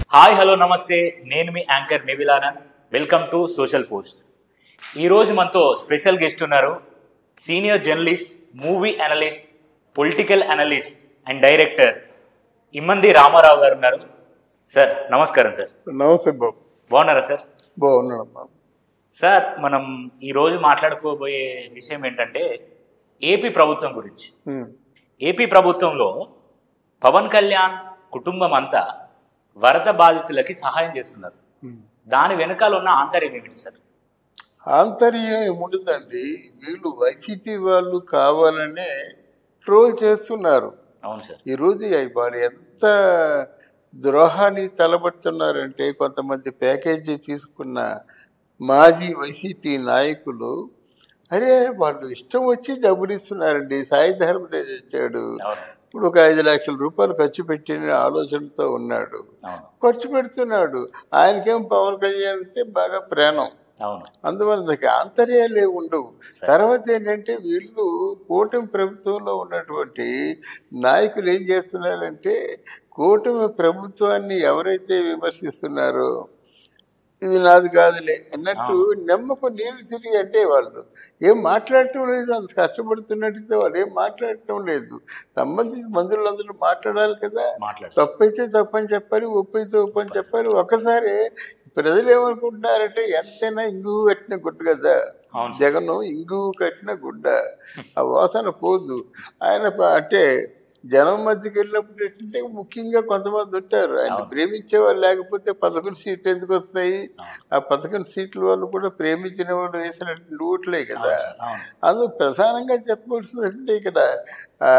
Hi hello నమస్తే నేను మీ యాంకర్ నివిలానన్ వెల్కమ్ టు సోషల్ పోస్ట్ ఈరోజు మనతో స్పెషల్ గెస్ట్ ఉన్నారు senior journalist movie analyst political analyst and director Imandi Ramarao గారు ఉన్నారు సార్ నమస్కారం సార్ నమస్తే బాబు బాగున్నారా సార్ బాగున్నాడు బాబు సార్ మనం ఈరోజు మాట్లాడుకోబోయే విషయం ఏంటంటే ఏపీ ప్రభుత్వం గురించి ఉమ్. ఏపీ ప్రభుత్వంలో పవన్ కళ్యాణ్ కుటుంబం అంతా వరద బాధితులకి సహాయం చేస్తున్నారు ఉమ్. దాని వెనకాల ఉన్న ఆంతర్యం ఏమిటి సార్ ఆంతర్యం ఏముండదండి వీళ్ళు వైసీపీ వాళ్ళు కావాలనే ట్రోల్ చేస్తున్నారు అవును సార్ ఈరోజు వాళ్ళు ఎంత ద్రోహాన్ని తలబడుతున్నారంటే కొంతమంది ప్యాకేజీ తీసుకున్న మాజీ వైసీపీ నాయకులు అరే వాళ్ళు ఇష్టం వచ్చి డబ్బులు ఇస్తున్నారండి సాయి ధర్మ తెచ్చాడు అవును ఇప్పుడు ఒక ఐదు లక్షల రూపాయలు ఖర్చు పెట్టిన ఆలోచనతో ఉన్నాడు అవును ఖర్చు పెడుతున్నాడు ఆయనకేం పవన్ కళ్యాణ్ అంటే బాగా ప్రాణం అవును అందువల్ల దానికి ఆంతర్యాలే ఉండవు తర్వాత ఏంటంటే వీళ్ళు కూటమి ప్రభుత్వంలో ఉన్నటువంటి నాయకులు ఏం చేస్తున్నారంటే కూటమి ప్రభుత్వాన్ని ఎవరైతే విమర్శిస్తున్నారో ఇది నాది కాదులే అన్నట్టు నమ్మకం నీరు తిరిగి అంటే వాళ్ళు ఏం మాట్లాడటం లేదు అంత కష్టపడుతున్నట్టు వాళ్ళు ఏం మాట్లాడటం లేదు సంబంధించిన మంత్రులందరూ మాట్లాడాలి కదా మాట్లాడు తప్పైతే తప్పని చెప్పాలి ఒప్పు అయితే ఒప్పు అని చెప్పాలి ఒకసారి ప్రజలు ఏమనుకుంటున్నారంటే ఎంతైనా ఇంగు కట్టిన గుడ్డ కదా అవును సార్. జగన్ ఇంగు కట్టిన గుడ్డ ఆ వాసన పోదు ఆయన ప- అంటే జనం మధ్యకి వెళ్ళినప్పుడు ఏంటంటే ముఖ్యంగా కొంతమంది ఉంటారు ఆయన అవును. ప్రేమించే వాళ్ళు లేకపోతే పదకొండు సీట్లు ఎందుకు వస్తాయి ఆ పదకొండు సీట్ల వాళ్ళు కూడా ప్రేమించిన వాళ్ళు వేసినటువంటి ఓట్లే కదా అవును సార్. అవును అందులో ప్రధానంగా చెప్పవలసిందంటే ఇక్కడ ఆ,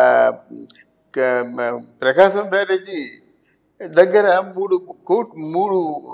క- మ- ప్రకాశం బ్యారేజీ దగ్గర మూడు కోట్ మూడు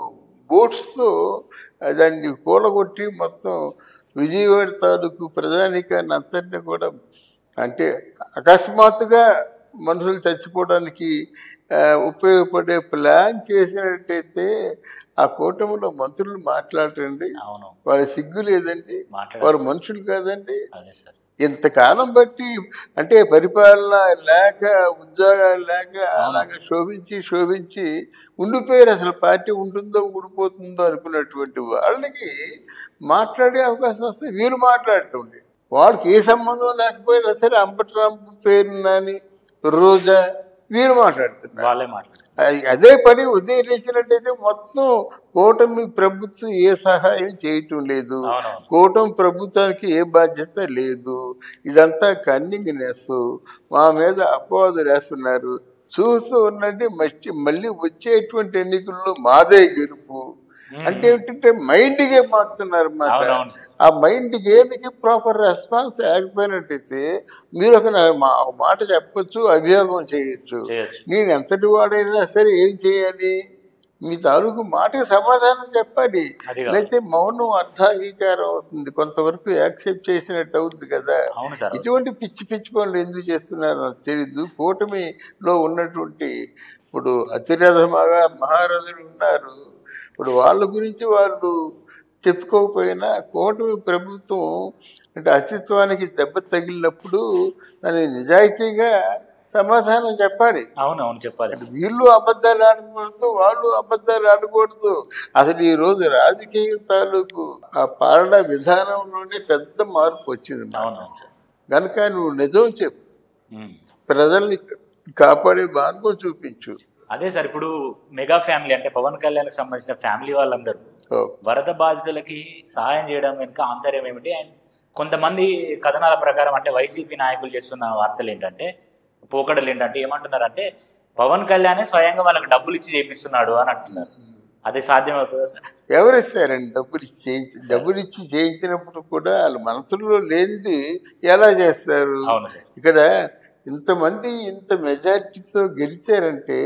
బోట్స్తో దాన్ని కూలగొట్టి మొత్తం విజయవాడ తాలూకు ప్రజానికాన్ని అంతటిని కూడా అంటే అకస్మాత్తుగా మనుషులు చచ్చిపోవడానికి ఆ, ఉపయోగపడే ప్లాన్ చేసినట్టయితే ఆ కూటమిలో మంత్రులు మాట్లాడరండి అవును వాళ్ళ సిగ్గు లేదండి మాట్లాడాలి వారు మనుషులు కాదండి అదే సార్ ఇంతకాలం బట్టి అంటే పరిపాలన లేక ఉద్యోగాలు లేక అలాగే శోభించి శోభించి ఉండిపోయారు అసలు పార్టీ ఉంటుందో ఊడిపోతుందో అనుకున్నటువంటి వాళ్ళకి మాట్లాడే అవకాశం వస్తే వీళ్ళు మాట్లాడటం లేదు వాళ్ళకి ఏ సంబంధం లేకపోయినా సరే అంబట్రాంపు పేరు నాని రోజా వీరు మాట్లాడుతున్నారు వాళ్ళే మాట్లాడారు అ- అదే పని ఉదయం లేచినట్టయితే మొత్తం కూటమి ప్రభుత్వం ఏ సహాయం చేయటం లేదు అవునవును కూటమి ప్రభుత్వానికి ఏ బాధ్యత లేదు ఇదంతా కన్నింగ్ నెస్ మా మీద అపవాదులు వేస్తున్నారు చూస్తూ ఉన్నట్టు మట్టి మళ్ళీ వచ్చేటువంటి ఎన్నికల్లో మాదే గెలుపు అంటే ఏంటంటే మైండ్ గేమ్ ఆడుతున్నారు అన్నమాట అవునవును సార్ ఆ మైండ్ గేమ్కి ప్రాపర్ రెస్పాన్స్ లేకపోయినట్టయితే మీరు ఒక నా- మా- ఒక మాట చెప్పొచ్చు అభియోగం చేయొచ్చు చేయొచ్చు నేను ఎంతటి వాడైనా సరే ఏం చేయాలి మీ తాలూకు మాటకి సమాధానం చెప్పాలి అది కాదు. లేకపోతే మౌనం అర్థాంగీకారం అవుతుంది కొంతవరకు యాక్సెప్ట్ చేసినట్టు అవుతుంది కదా అవును సార్ ఇటువంటి పిచ్చి పిచ్చి పనులు ఎందుకు చేస్తున్నారో నాకు తెలీదు కూటమిలో ఉన్నటువంటి ఇప్పుడు అతిరథ మగా మహారథులు ఉన్నారు ఇప్పుడు వాళ్ళ గురించి వాళ్ళు చెప్పుకోకపోయినా కూటమి ప్రభుత్వం అంటే అస్తిత్వానికి దెబ్బ తగిలినప్పుడు దాన్ని నిజాయితీగా సమాధానం చెప్పాలి అవును అవును చెప్పాలి వీళ్ళు అబద్ధాలు ఆడకూడదు వాళ్ళు అబద్ధాలు ఆడకూడదు అసలు ఈ రోజు రాజకీయ తాలూకు ఆ పాలన విధానంలోనే పెద్ద మార్పు వచ్చింది అవును అవును సార్ కనుక నువ్వు నిజం చెప్పు ఉమ్. ప్రజల్ని కాపాడే మార్గం చూపించు అదే సార్ ఇప్పుడు మెగా ఫ్యామిలీ అంటే పవన్ కళ్యాణ్కి సంబంధించిన ఫ్యామిలీ వాళ్ళందరూ ఓ, వరద బాధితులకి సహాయం చేయడం వెనుక ఆంతర్యం ఏమిటి అండ్ కొంతమంది కథనాల ప్రకారం అంటే వైసీపీ నాయకులు చేస్తున్న వార్తలు ఏంటంటే పోకడలు ఏంటంటే ఏమంటున్నారంటే పవన్ కళ్యాణే స్వయంగా వాళ్ళకి డబ్బులు ఇచ్చి చేపిస్తున్నాడు అని అంటున్నారు అది సాధ్యం అవుతుందా సార్ ఎవరు ఇస్తారండి డబ్బులు ఇచ్చి చేయించి డబ్బులు ఇచ్చి చేయించినప్పుడు కూడా వాళ్ళ మనసులో లేనిది ఎలా చేస్తారు అవును సార్ ఇక్కడ ఇంతమంది ఇంత మెజార్టీతో గెలిచారంటే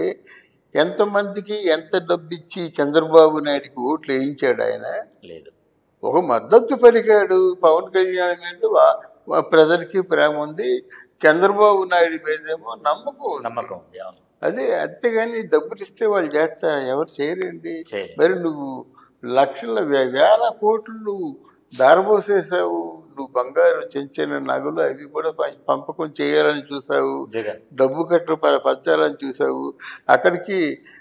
ఎంతమందికి ఎంత డబ్బు ఇచ్చి చంద్రబాబు నాయుడికి ఓట్లు వేయించాడు ఆయన లేదు ఒక మద్దతు పలికాడు పవన్ కళ్యాణ్ మీద వా- వా- ప్రజలకి ప్రేమ ఉంది చంద్రబాబు నాయుడు మీదేమో నమ్మకం ఉంది. నమ్మకం ఉంది అవును అదే అంతేగాని డబ్బులు ఇస్తే వాళ్ళు చేస్తారా ఎవరు చేయరండి చేయలేదు. మరి నువ్వు లక్షల వే- వేల కోట్లు నువ్వు దారబోసేసావు నువ్వు బంగారు చిన్న చిన్న నగలు అవి కూడా ప- పంపకం చేయాలని చూసావు జగన్ డబ్బు కట్టు ప- పంచాలని చూసావు అక్కడికి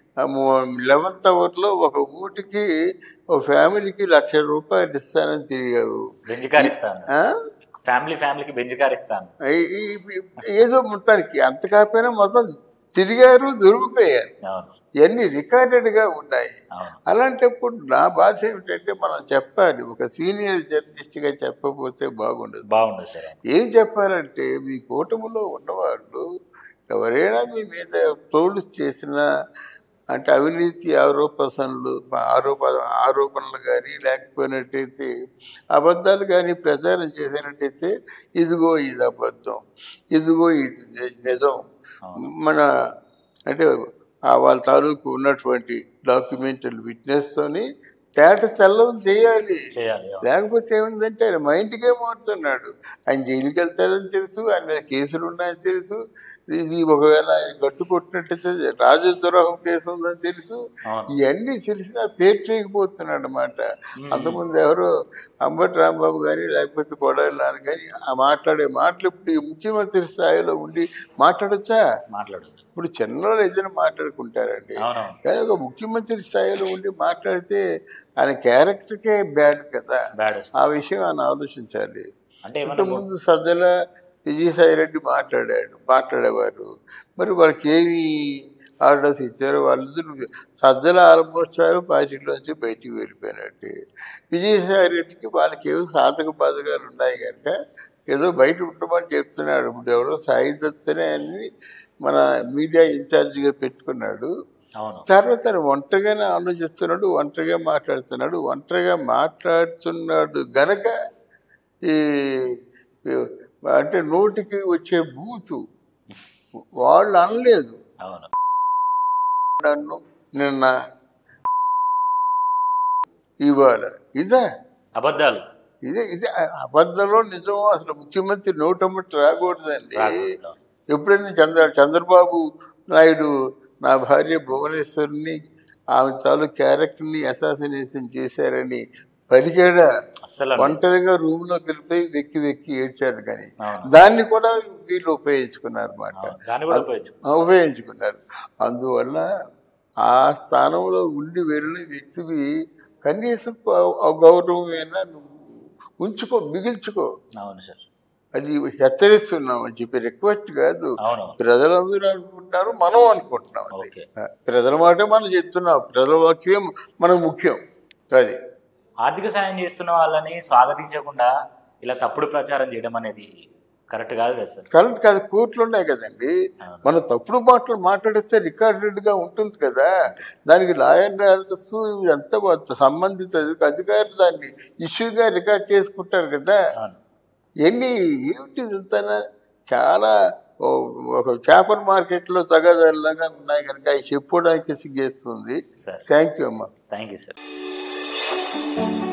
లెవెన్త్ అవర్లో ఒక ఊటికి ఒక ఫ్యామిలీకి లక్ష రూపాయలు ఇస్తానని తిరిగావు బెంజ్ కార్ ఇస్తాను ఆ? ఫ్యామిలీ ఫ్యామిలీకి బెంజ్ కార్ ఇస్తాను ఈ- ఈ- ఏదో మొత్తానికి అంత కాకపోయినా మొత్తం తిరిగారు దొరికిపోయారు అవును ఇవన్నీ రికార్డెడ్గా ఉన్నాయి అవును అలాంటప్పుడు నా బాధ ఏమిటంటే మనం చెప్పాలి ఒక సీనియర్ జర్నలిస్ట్గా చెప్పకపోతే బాగుండదు బాగుండదు సార్ ఏం చెప్పాలంటే మీ కూటమిలో ఉన్నవాళ్ళు ఎవరైనా మీ మీద ట్రోల్స్ చేసినా అంటే అవినీతి ఆరోపణలు ఆరోప ఆరోపణలు కానీ లేకపోయినట్టయితే అబద్ధాలు కానీ ప్రచారం చేసినట్టయితే ఇదిగో ఇది అబద్ధం ఇదిగో ఇది ని- నిజం మన అంటే ఆ వాళ్ళ తాలూకు ఉన్నటువంటి డాక్యుమెంటల్ విట్నెస్తోని తేట తెల్లం చేయాలి చేయాలి అవును. లేకపోతే ఏముందంటే ఆయన మైండ్కే మారుతున్నాడు ఆయన జైలుకి వెళ్తాడని తెలుసు ఆయన మీద కేసులు ఉన్నాయని తెలుసు ఇది ఒకవేళ ఆయన గట్టు కొట్టినట్టయితే రాజద్రోహం కేసు ఉందని తెలుసు అవును ఇవన్నీ తెలిసినా పేర్చేయకపోతున్నాడు అనమాట అంతకుముందు ఎవరో అంబటి రాంబాబు కానీ లేకపోతే కొడాలి నాన్న కానీ ఆ మాట్లాడే మాటలు ఇప్పుడు ఈ ముఖ్యమంత్రి స్థాయిలో ఉండి మాట్లాడొచ్చా మాట్లాడదు ఇప్పుడు చిన్నవాళ్ళు ఏదైనా మాట్లాడుకుంటారండి అవునవును కానీ ఒక ముఖ్యమంత్రి స్థాయిలో ఉండి మాట్లాడితే ఆయన క్యారెక్టర్కే బ్యాడ్ కదా బ్యాడ్ ఆ వస్తుంది విషయం ఆయన ఆలోచించాలి అంటే ఏమన్నా ఇంతకుముందు సజ్జల విజయసాయి రెడ్డి మాట్లాడాడు మాట్లాడేవారు మరి వాళ్ళకి ఏమి ఆర్డర్స్ ఇచ్చారు వాళ్ళిద్దరు సజ్జల ఆల్మోస్ట్ వాళ్ళు పార్టీలోంచి బయటికి వెళ్ళిపోయినట్టు విజయసాయి రెడ్డికి వాళ్ళకి ఏవో సాధక బాధకాలు ఉన్నాయి కనుక ఏదో బయట ఉండమని చెప్తున్నాడు ఇప్పుడు ఎవరో సాయి దత్తనే అని మన మీడియా ఇన్ఛార్జిగా పెట్టుకున్నాడు అవును తర్వాత ఆయన ఒంటరిగానే ఆలోచిస్తున్నాడు ఒంటరిగా మాట్లాడుతున్నాడు ఒంటరిగా మాట్లాడుతున్నాడు గనక ఈ ఈ అంటే నోటికి వచ్చే బూతు వాళ్ళు అనలేదు అవును నన్ను నిన్న ఇవాళ ఇదే అబద్ధాలు ఇదే ఇదే అబద్ధంలో నిజం అసలు ముఖ్యమంత్రి నోటమ్మటి రాకూడదండి రాకూడదు. ఎప్పుడైనా చంద్ర చంద్రబాబు నాయుడు నా భార్య భువనేశ్వరిని ఆమె తాలూ క్యారెక్టర్ని అసాసినేషన్ చేశారని పలికాడా అస్సలు అనలేదు. ఒంటరిగా రూమ్ లోకి వెళ్ళిపోయి వెక్కి వెక్కి ఏడ్చాడు కానీ అవును. దాన్ని కూడా వీళ్ళు ఉపయోగించుకున్నారు అన్నమాట అవును. దాన్ని కూడా ఉపయోగించు ఉపయోగించుకున్నారు అందువల్ల ఆ స్థానంలో ఉండి వెళ్ళిన వ్యక్తివి కనీసం ఆ గౌరవమైనా నువ్వు ఉంచుకో మిగిల్చుకో అవును సార్ అది హెచ్చరిస్తున్నాం అని చెప్పి రిక్వెస్ట్ కాదు అవును ప్రజలందరూ అనుకుంటున్నారు మనం అనుకుంటున్నాం అది. ఓకే ఆ, ప్రజల మాటే మనం చెప్తున్నాం ప్రజల వాక్యం మనకు ముఖ్యం అది ఆర్థిక సాయం చేస్తున్న వాళ్ళని స్వాగతించకుండా ఇలా తప్పుడు ప్రచారం చేయడం అనేది కరెక్ట్ కాదు కదా సార్ కరెక్ట్ కాదు కోర్టులు ఉన్నాయి కదండి అవును. మనం తప్పుడు మాటలు మాట్లాడిస్తే రికార్డెడ్ గా ఉంటుంది కదా దానికి లా అండ్ ఆర్డర్స్ ఎంత సంబంధిత అధికారులు దాన్ని ఇష్యూగా రికార్డ్ చేసుకుంటారు కదా అవును ఎన్ని ఏమిటి ఇదంతా చాలా ఓ- ఒక చేపల మార్కెట్లో తగాదారులాగా ఉన్నాయి కనుక అవి చెప్పుకోవడానికి సిగ్గేస్తుంది సార్ థ్యాంక్ యూ అమ్మా థ్యాంక్ యూ సార్